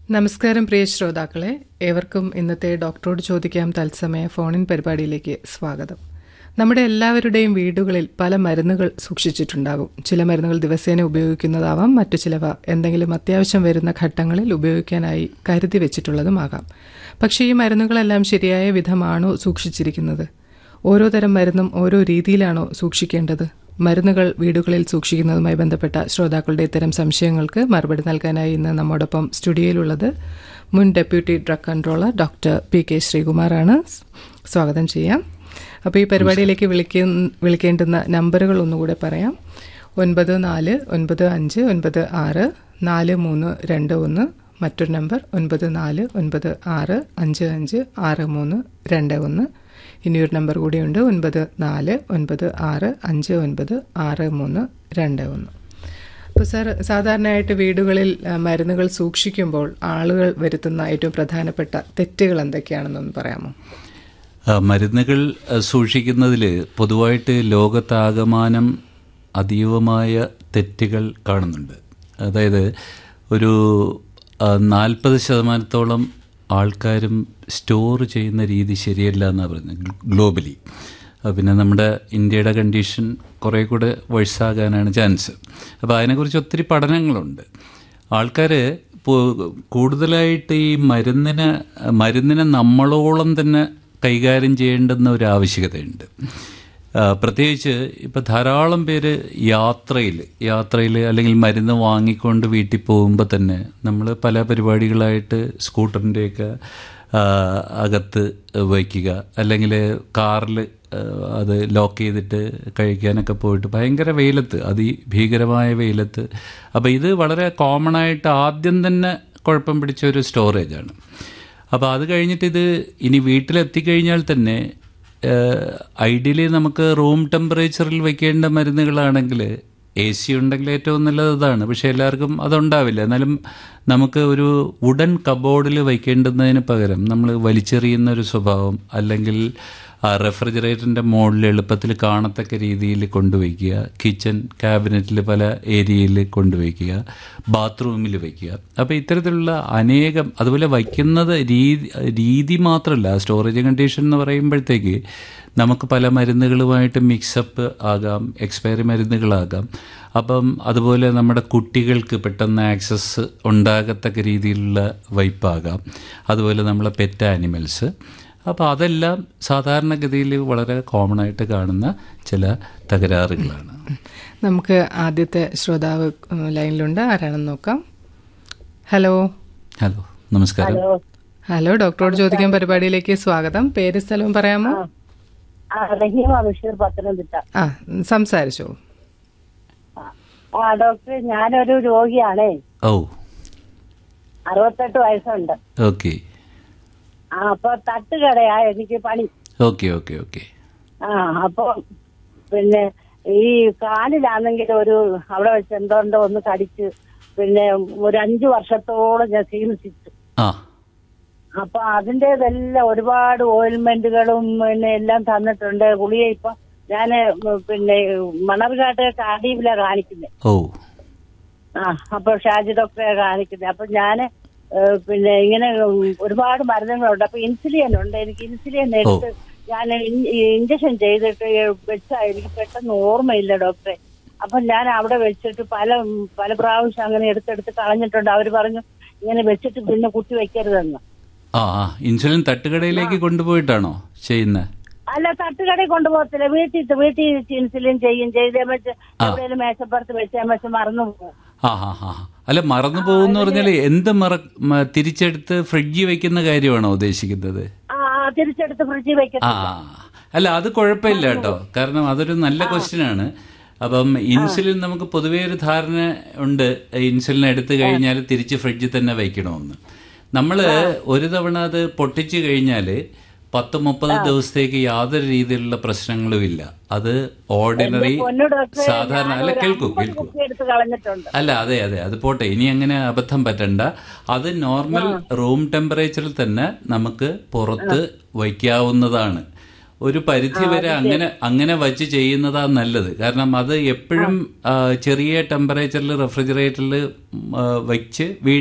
നമസ്കാരം പ്രിയ ശ്രോതാക്കളെ ഏവർക്കും ഇന്നത്തെ ഡോക്ടറോട് ചോദിക്കാം തത്സമയ ഫോണിൻ പരിപാടിയിലേക്ക് സ്വാഗതം നമ്മുടെ എല്ലാവരുടെയും വീടുകളിൽ പല മരുന്നുകൾ സൂക്ഷിച്ചിട്ടുണ്ടാകും ചില മരുന്നുകൾ ദിവസേന ഉപയോഗിക്കുന്നതാവാം മറ്റു ചിലവ എന്തെങ്കിലും അത്യാവശ്യം വരുന്ന ഘട്ടങ്ങളിൽ ഉപയോഗിക്കാനായി കരുതി വെച്ചിട്ടുള്ളതുമാകാം പക്ഷേ ഈ മരുന്നുകളെല്ലാം ശരിയായ വിധമാണോ സൂക്ഷിച്ചിരിക്കുന്നത് ഓരോ തരം മരുന്നും ഓരോ രീതിയിലാണോ സൂക്ഷിക്കേണ്ടത് മരുന്നുകൾ വീടുകളിൽ സൂക്ഷിക്കുന്നതുമായി ബന്ധപ്പെട്ട ശ്രോതാക്കളുടെ ഇത്തരം സംശയങ്ങൾക്ക് മറുപടി നൽകാനായി ഇന്ന് നമ്മോടൊപ്പം സ്റ്റുഡിയോയിലുള്ളത് മുൻ deputy drug controller doctor P K ശ്രീകുമാറാണ് സ്വാഗതം ചെയ്യാം അപ്പോൾ ഈ പരിപാടിയിലേക്ക് വിളിക്ക വിളിക്കേണ്ടുന്ന നമ്പറുകൾ ഒന്നുകൂടെ പറയാം ഒൻപത് നാല് ഒൻപത് അഞ്ച് ഒൻപത് ആറ് നാല് മൂന്ന് രണ്ട് ഒന്ന് മറ്റൊരു നമ്പർ ഒൻപത് നാല് ഒൻപത് ആറ് അഞ്ച് അഞ്ച് ആറ് മൂന്ന് രണ്ട് ഒന്ന് ഇനിയൊരു നമ്പർ കൂടിയുണ്ട് ഒൻപത് നാല് ഒൻപത് ആറ് അഞ്ച് ഒൻപത് ആറ് മൂന്ന് രണ്ട് ഒന്ന് അപ്പോൾ സാർ സാധാരണയായിട്ട് വീടുകളിൽ ആ, മരുന്നുകൾ സൂക്ഷിക്കുമ്പോൾ ആളുകൾ വരുത്തുന്ന ഏറ്റവും പ്രധാനപ്പെട്ട തെറ്റുകൾ എന്തൊക്കെയാണെന്നൊന്ന് പറയാമോ ആ, മരുന്നുകൾ സൂക്ഷിക്കുന്നതിൽ പൊതുവായിട്ട് ലോകത്താകമാനം അതീവമായ തെറ്റുകൾ കാണുന്നുണ്ട് അതായത് ഒരു നാൽപ്പത് ശതമാനത്തോളം ആൾക്കാരും സ്റ്റോർ ചെയ്യുന്ന രീതി ശരിയല്ല എന്നാണ് പറയുന്നത് ഗ്ലോ- ഗ്ലോബലി ആ, പിന്നെ നമ്മുടെ ഇന്ത്യയുടെ കണ്ടീഷൻ കുറേ കൂടെ വയസ്സാകാനാണ് ചാൻസ് അപ്പോൾ അതിനെക്കുറിച്ച് ഒത്തിരി പഠനങ്ങളുണ്ട് ആൾക്കാർ കൂടുതലായിട്ട് ഈ മരുന്നിനെ മരുന്നിനെ നമ്മളോളം തന്നെ കൈകാര്യം ചെയ്യേണ്ടുന്ന ഒരു ആവശ്യകതയുണ്ട് ആ, പ്രത്യേകിച്ച് ഇപ്പോൾ ധാരാളം പേര് യാത്രയിൽ യാത്രയിൽ അല്ലെങ്കിൽ മരുന്ന് വാങ്ങിക്കൊണ്ട് വീട്ടിൽ പോകുമ്പോൾ തന്നെ നമ്മൾ പല പരിപാടികളായിട്ട് സ്കൂട്ടറിൻ്റെയൊക്കെ ആ, അകത്ത് വയ്ക്കുക അല്ലെങ്കിൽ കാറിൽ അത് ലോക്ക് ചെയ്തിട്ട് കഴിക്കാനൊക്കെ പോയിട്ട് ഭയങ്കര വെയിലത്ത് അതിഭീകരമായ വെയിലത്ത് അപ്പോൾ ഇത് വളരെ കോമൺ ആയിട്ട് ആദ്യം തന്നെ കുഴപ്പം പിടിച്ച ഒരു സ്റ്റോറേജാണ് അപ്പോൾ അത് കഴിഞ്ഞിട്ട് ഇത് ഇനി വീട്ടിലെത്തിക്കഴിഞ്ഞാൽ തന്നെ ഐഡിയലി നമുക്ക് റൂം ടെമ്പറേച്ചറിൽ വെക്കേണ്ട മരുന്നുകളാണെങ്കിൽ എ സി ഉണ്ടെങ്കിൽ ഏറ്റവും നല്ലത് അതാണ് പക്ഷേ എല്ലാവർക്കും അതുണ്ടാവില്ല എന്നാലും നമുക്ക് ഒരു വുഡൻ കബോർഡിൽ വയ്ക്കേണ്ടുന്നതിന് പകരം നമ്മൾ വലിച്ചെറിയുന്ന ഒരു സ്വഭാവം അല്ലെങ്കിൽ ആ റെഫ്രിജറേറ്ററിൻ്റെ മുകളിൽ എളുപ്പത്തിൽ കാണത്തക്ക രീതിയിൽ കൊണ്ടുവയ്ക്കുക കിച്ചൺ ക്യാബിനറ്റിൽ പല ഏരിയയിൽ കൊണ്ടുവയ്ക്കുക ബാത്റൂമിൽ വയ്ക്കുക അപ്പോൾ ഇത്തരത്തിലുള്ള അനേകം അതുപോലെ വയ്ക്കുന്നത് രീതി രീതി മാത്രമല്ല സ്റ്റോറേജ് കണ്ടീഷൻ എന്ന് പറയുമ്പോഴത്തേക്ക് നമുക്ക് പല മരുന്നുകളുമായിട്ട് മിക്സപ്പ് ആകാം എക്സ്പയറി മരുന്നുകളാകാം അപ്പം അതുപോലെ നമ്മുടെ കുട്ടികൾക്ക് പെട്ടെന്ന് ആക്സസ് ഉണ്ടാകത്തക്ക രീതിയിലുള്ള വയ്പ്പാകാം അതുപോലെ നമ്മളെ പെറ്റ് ആനിമൽസ് അപ്പോൾ അതെല്ലാം സാധാരണഗതിയിൽ വളരെ കോമൺ ആയിട്ട് കാണുന്ന ചില തകരാറുകളാണ് നമുക്ക് ആദ്യത്തെ ശ്രോതാവ് ഉം, ലൈനിലുണ്ട് ആരാണെന്ന് നോക്കാം ഹലോ ഹലോ നമസ്കാരം ഹലോ ഡോക്ടറോട് ചോദിക്കാൻ പരിപാടിയിലേക്ക് സ്വാഗതം പേര് സ്ഥലവും പറയാമോ ആ റഹീമ ബഷീർ പത്തനംതിട്ട ആ സംസാരിച്ചോ ആ ഡോക്ടർ ഞാനൊരു രോഗിയാണേ ഓ അറുപത്തെട്ട് വയസ്സുണ്ട് ഓക്കെ ആ അപ്പൊ തട്ടുകടയാ എനിക്ക് പണി ഓക്കെ ഓക്കെ ഓക്കെ ആ അപ്പൊ പിന്നെ ഈ കാലിലാണെങ്കിൽ ഒരു അവിടെ വെച്ച് എന്തോണ്ടോ ഒന്ന് കടിച്ച് പിന്നെ ഒരു അഞ്ചു വർഷത്തോളം ഞാൻ ചികിത്സിച്ചു ആ അപ്പൊ അതിന്റേതെല്ലാം ഒരുപാട് ഓയിൽമെന്റുകളും പിന്നെ എല്ലാം തന്നിട്ടുണ്ട് ഗുളിക ഇപ്പൊ ഞാന് പിന്നെ മണർകാട്ട് കാർഡീവില കാണിക്കുന്നത് ഓ ആ അപ്പൊ ഷാജി ഡോക്ടറെ കാണിക്കുന്നത് അപ്പൊ ഞാന് ഏഹ്, പിന്നെ ഇങ്ങനെ ഉം, ഒരുപാട് മരുന്നുകളുണ്ട് അപ്പൊ ഇൻസുലിൻ ഉണ്ട് എനിക്ക് ഇൻസുലിൻ എടുത്ത് ഞാൻ ഇഞ്ചക്ഷൻ ചെയ്തിട്ട് വെച്ചാ എനിക്ക് പെട്ടെന്ന് ഓർമ്മയില്ല ഡോക്ടറെ അപ്പൊ ഞാൻ അവിടെ വെച്ചിട്ട് പല പല പ്രാവശ്യം അങ്ങനെ എടുത്തെടുത്ത് കളഞ്ഞിട്ടുണ്ട് അവര് പറഞ്ഞു ഇങ്ങനെ വെച്ചിട്ട് പിന്നെ കുത്തി വെക്കരുതെന്ന് ആ ആ ഇൻസുലിൻ തട്ടുകടയിലേക്ക് കൊണ്ടുപോയിട്ടാണോ ചെയ്യുന്നത് അല്ല തട്ടുകടയിൽ കൊണ്ടുപോകത്തില്ല വീട്ടിൽ വീട്ടിൽ ഇൻസുലിൻ ചെയ്യും ചെയ്തേ വെച്ച് എവിടെയെങ്കിലും മേശപ്പുറത്ത് വെച്ചാൽ വെച്ച് മറന്നു പോകും ആ ഹാ ഹാ അല്ല മറന്നു പോകുന്ന പറഞ്ഞാൽ എന്ത് മറ മ- തിരിച്ചെടുത്ത് ഫ്രിഡ്ജിൽ വെക്കുന്ന കാര്യമാണോ ഉദ്ദേശിക്കുന്നത് ആ ആ, തിരിച്ചെടുത്ത് ഫ്രിഡ്ജിൽ വെക്കത്തില്ല ആ അല്ല അത് കുഴപ്പമില്ല കേട്ടോ കാരണം അതൊരു നല്ല ക്വസ്റ്റ്യൻ ആണ് അപ്പം ഇൻസുലിൻ നമുക്ക് പൊതുവേ ഒരു ധാരണ ഉണ്ട് ഇൻസുലിൻ എടുത്തു കഴിഞ്ഞാൽ തിരിച്ച് ഫ്രിഡ്ജിൽ തന്നെ വയ്ക്കണമെന്ന് നമ്മൾ ഒരു തവണ അത് പൊട്ടിച്ചു കഴിഞ്ഞാൽ പത്ത് മുപ്പത് ദിവസത്തേക്ക് യാതൊരു രീതിയിലുള്ള പ്രശ്നങ്ങളും ഇല്ല അത് ഓർഡിനറി പൊന്നു ഡോക്ടറെ, സാധാരണ അല്ല കേൾക്കൂ കേൾക്കൂ കുപ്പി എടുത്ത് കളഞ്ഞിട്ടുണ്ട് അല്ല അതെ അതെ അത് പോട്ടെ ഇനി അങ്ങനെ അബദ്ധം പറ്റണ്ട അത് നോർമൽ റൂം ടെമ്പറേച്ചറിൽ തന്നെ നമുക്ക് പുറത്ത് വയ്ക്കാവുന്നതാണ് ഒരു പരിധി വരെ അങ്ങനെ അങ്ങനെ വച്ച് ചെയ്യുന്നതാ നല്ലത് കാരണം അത് എപ്പോഴും ആ, ചെറിയ ടെമ്പറേച്ചറിൽ റെഫ്രിജറേറ്ററിൽ വെച്ച് വീ